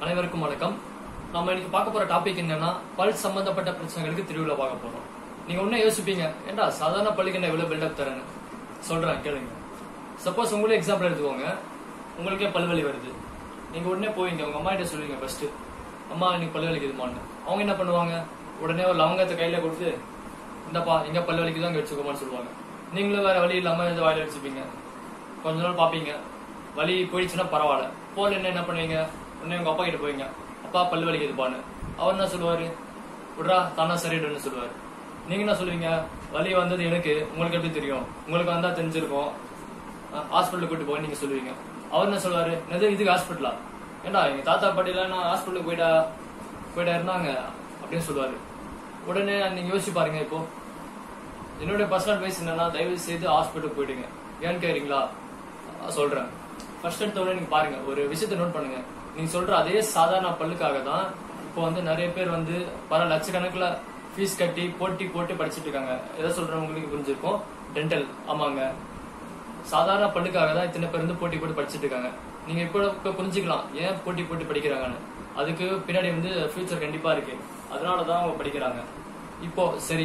அனைவருக்கும் வணக்கம் நம்ம இன்னைக்கு பார்க்க போற டாபிக் என்னன்னா பல் சம்பந்தப்பட்ட பிரச்சனைகளுக்கு திருவிழா பார்க்க போறோம் நீங்க ஒண்ணே யோசிப்பீங்க ஏண்டா சாதாரண பள்ளிக்கு என்ன இவ்வளவு பில்டப் தரேன்னு சொல்றேன் கேளுங்க சப்போஸ் உங்களே எக்ஸாம்பிள் எடுத்துக்கோங்க உங்களுக்கே பல்வலி வருது நீங்க உடனே போவீங்க உங்க அம்மா கிட்ட சொல்லுவீங்க ஃபர்ஸ்ட் அம்மா இன்னைக்கு பல்லு வலிக்குதுமான்னு அவங்க என்ன பண்ணுவாங்க உடனே ஒரு லவங்கத்தை கையில கொடுத்து இந்தப்பா எங்க பல்லு வலிக்குதோ அங்க வச்சுக்கோமான்னு சொல்லுவாங்க நீங்களும் வேற வழி இல்லாம இந்த வாயில வச்சுப்பீங்க கொஞ்ச நாள் பாப்பீங்க வலி போயிடுச்சுன்னா பரவாயில்ல போல என்ன என்ன பண்ணுவீங்க உடனே உங்க அப்பா கிட்ட போவீங்க அப்பா பல்லு வலிக்குதுப்பான்னு அவர் என்ன சொல்லுவாரு விட்றா தானா சரிடுன்னு சொல்லுவாரு நீங்க என்ன சொல்லுவீங்க வலி வந்தது எனக்கு உங்களுக்கு எப்படி தெரியும் உங்களுக்கு வந்தா தெரிஞ்சிருக்கும் ஹாஸ்பிட்டலுக்கு கூட்டு போய் நீங்க சொல்லுவீங்க அவர் என்ன சொல்லுவாரு என்னது இதுக்கு ஹாஸ்பிட்டலா ஏண்டா எங்க தாத்தா பாட்டிலாம் நான் ஹாஸ்பிட்டலுக்கு போயிட்டா போயிட்டா இருந்தாங்க அப்படின்னு சொல்லுவாரு உடனே நீங்க யோசிச்சு பாருங்க இப்போ என்னோட பர்சனல் அட்வைஸ் என்னன்னா தயவு செய்து ஹாஸ்பிட்டலுக்கு போயிடுங்க ஏன்னு கேக்குறீங்களா அஹ் சொல்றேன் ஃபர்ஸ்ட் எடுத்த உடனே நீங்க பாருங்க ஒரு விஷயத்தை நோட் பண்ணுங்க நீங்க சொல்ற அதே சாதாரண பல்லுக்காக தான் இப்போ வந்து நிறைய பேர் வந்து பல லட்சக்கணக்கில் ஃபீஸ் கட்டி போட்டி போட்டு படிச்சிட்டு இருக்காங்க எதை சொல்றேன் உங்களுக்கு புரிஞ்சிருக்கும் டென்டல் ஆமாங்க சாதாரண பல்லுக்காக தான் இத்தனை பேர் வந்து போட்டி போட்டு படிச்சிட்டு இருக்காங்க நீங்க இப்போ இப்போ புரிஞ்சுக்கலாம் ஏன் போட்டி போட்டு படிக்கிறாங்கன்னு அதுக்கு பின்னாடி வந்து ஃபியூச்சர் கண்டிப்பா இருக்கு அதனால தான் அவங்க படிக்கிறாங்க இப்போ சரி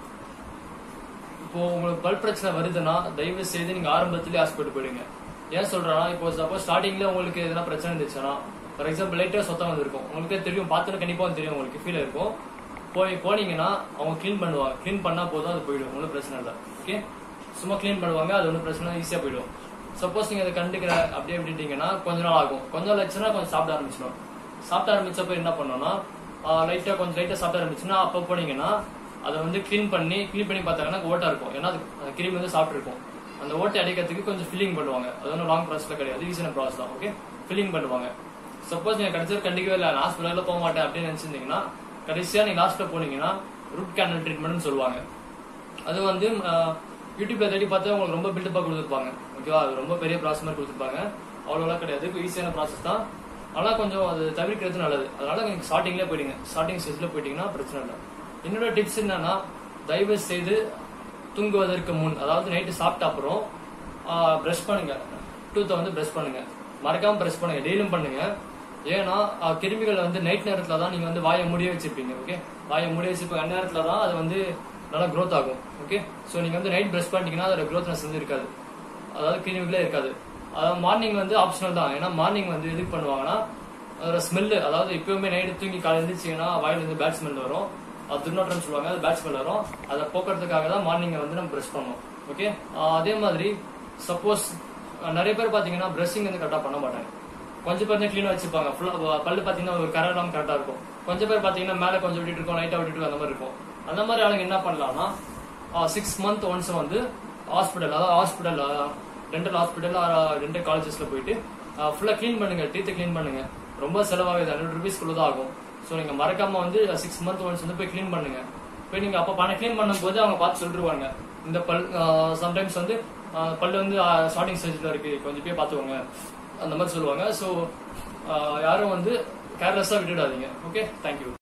இப்போ உங்களுக்கு பல் பிரச்சனை வருதுன்னா தயவு செய்து நீங்க ஆரம்பத்திலே ஹாஸ்பிட்டல் போயிடுங்க ஏன் சொல்றேன்னா இப்போ சப்போஸ் ஸ்டார்டிங்ல உங்களுக்கு எதனா பிரச்சனை இருந்துச்சுன்னா ஃபார் எக்ஸாம்பிள் லைட்டா சொத்தம் வந்திருக்கும் உங்களுக்கே தெரியும் பார்த்துட்டு கண்டிப்பா தெரியும் உங்களுக்கு ஃபீல் இருக்கும் போய் போனீங்கன்னா அவங்க க்ளீன் பண்ணுவாங்க க்ளீன் பண்ணா போதும் அது போயிடும் ஒன்றும் பிரச்சனை இல்லை ஓகே சும்மா க்ளீன் பண்ணுவாங்க அது ஒன்றும் பிரச்சனை ஈஸியா போயிடும் சப்போஸ் நீங்க அதை கண்டுக்கிற அப்படியே விட்டுட்டீங்கன்னா கொஞ்ச நாள் ஆகும் கொஞ்சம் லட்சம்னா கொஞ்சம் சாப்பிட ஆரம்பிச்சிடும் சாப்பிட ஆரம்பிச்சப்ப என்ன பண்ணோம்னா லைட்டா கொஞ்சம் லைட்டா சாப்பிட ஆரம்பிச்சுன்னா அப்போ போனீங்கன்னா அதை வந்து க்ளீன் பண்ணி க்ளீன் பண்ணி பார்த்தாங்கன்னா ஓட்டா இருக்கும் ஏன்னா அது அந்த கிருமி வந்து சாப்பிட்டுருக்கும் அந்த ஓட்டை அடைக்கிறதுக்கு கொஞ்சம் ஃபில்லிங் பண்ணுவாங்க அது ஒன்றும் லாங் ப்ராசஸ்ல கிடையாது ஈஸியான ப்ராசஸ் தான் ஓகே ஃபில்லிங் பண்ணுவாங்க சப்போஸ் நீங்க கடைசியில் கண்டிக்கவே இல்லை நான் ஹாஸ்பிட்டலில் போக மாட்டேன் அப்படின்னு நினைச்சிருந்தீங்கன்னா கடைசியா நீங்க லாஸ்ட்ல போனீங்கன்னா ரூட் கேனல் ட்ரீட்மெண்ட்னு சொல்லுவாங்க அது வந்து அஹ், யூடியூப்ல தேடி பார்த்தா உங்களுக்கு ரொம்ப பில்டப்பா கொடுத்துருப்பாங்க ஓகேவா அது ரொம்ப பெரிய ப்ராசஸ் மாதிரி கொடுத்துருப்பாங்க அவ்வளோலாம் கிடையாது ஈஸியான ப்ராசஸ் தான் ஆனா கொஞ்சம் அது தவிர்க்கிறது நல்லது அதனால நீங்க ஸ்டார்டிங்லேயே போயிடுங்க ஸ்டார்டிங் ஸ்டேஜ்ல போயிட்டீங்கன்னா பிரச்சனை இல்லை என்னோட டிப்ஸ் என்னன்னா தயவு செய்து தூங்குவதற்கு முன் அதாவது நைட்டு சாப்பிட்ட அப்புறம் ப்ரஷ் பண்ணுங்க டூத்தை வந்து ப்ரஷ் பண்ணுங்க மறக்காம ப்ரஷ் பண்ணுங்க டெய்லியும் பண்ணுங்க ஏன்னா ஆஹ், கிருமிகள் வந்து நைட் நேரத்துல தான் நீங்க வந்து வாயை மூடிய வச்சிருப்பீங்க ஓகே வாயை மூடிய வச்சிருப்பீங்க அந்நேரத்துல தான் அது வந்து நல்லா growth ஆகும் ஓகே ஸோ நீங்க வந்து நைட் ப்ரஷ் பண்ணிட்டீங்கன்னா அதோட க்ரோத்னஸ் வந்து இருக்காது அதாவது கிருமிகளே இருக்காது அதாவது மார்னிங் வந்து ஆப்ஷனல் தான் ஏன்னா மார்னிங் வந்து எதுக்கு பண்ணுவாங்கன்னா அதோட ஸ்மெல்லு அதாவது எப்பவுமே நைட்டு தூங்கி காலை எழுந்திரிச்சிங்கன்னா வாயில இருந்து பேட் ஸ்மெல் வரும் அது துர்நாற்றம் சொல்லுவாங்க அது பேட் ஸ்மெல் வரும் அதை போக்குறதுக்காக தான் மார்னிங் வந்து நம்ம ப்ரஷ் பண்ணோம் ஓகே அதே மாதிரி சப்போஸ் நிறைய பேர் பாத்தீங்கன்னா பிரஷிங் வந்து கரெக்டாக பண்ண மாட்டாங்க கொஞ்சம் பேர் தான் க்ளீனாக வச்சிருப்பாங்க ஃபுல்லாக பல்லு பார்த்தீங்கன்னா ஒரு கரை இல்லாமல் கரெக்டாக இருக்கும் கொஞ்சம் பேர் பார்த்தீங்கன்னா மேலே கொஞ்சம் விட்டுட்டு இருக்கும் லைட்டாக விட்டுட்டு அந்த மாதிரி இருக்கும் அந்த மாதிரி ஆளுங்க என்ன பண்ணலாம்னா சிக்ஸ் மந்த் ஒன்ஸ் வந்து ஹாஸ்பிட்டல் அதாவது ஹாஸ்பிட்டல் டென்டல் ஹாஸ்பிட்டல் டென்டல் காலேஜஸ்ல போயிட்டு ஃபுல்லா க்ளீன் பண்ணுங்க டீத்தை க்ளீன் பண்ணுங்க ரொம்ப செலவாகுது ஹண்ட்ரட் ருபீஸ்க்குள்ள தான் ஆகும் ஸோ நீங்க மறக்காம வந்து சிக்ஸ் மந்த் ஒன்ஸ் வந்து போய் க்ளீன் பண்ணுங்க போய் நீங்க அப்ப பணம் க்ளீன் பண்ணும்போது அவங்க பார்த்து சொல்லிருவாங்க இந்த பல் சம்டைம்ஸ் வந்து ஆஹ் பல்லு வந்து ஸ்டார்டிங் ஸ்டேஜ்ல இருக்கு கொஞ்சம் போய் பார்த்துக்கோங்க அந்த மாதிரி சொல்லுவாங்க ஸோ யாரும் வந்து கேர்லெஸ்ஸாக விட்டுடாதீங்க ஓகே தேங்க்யூ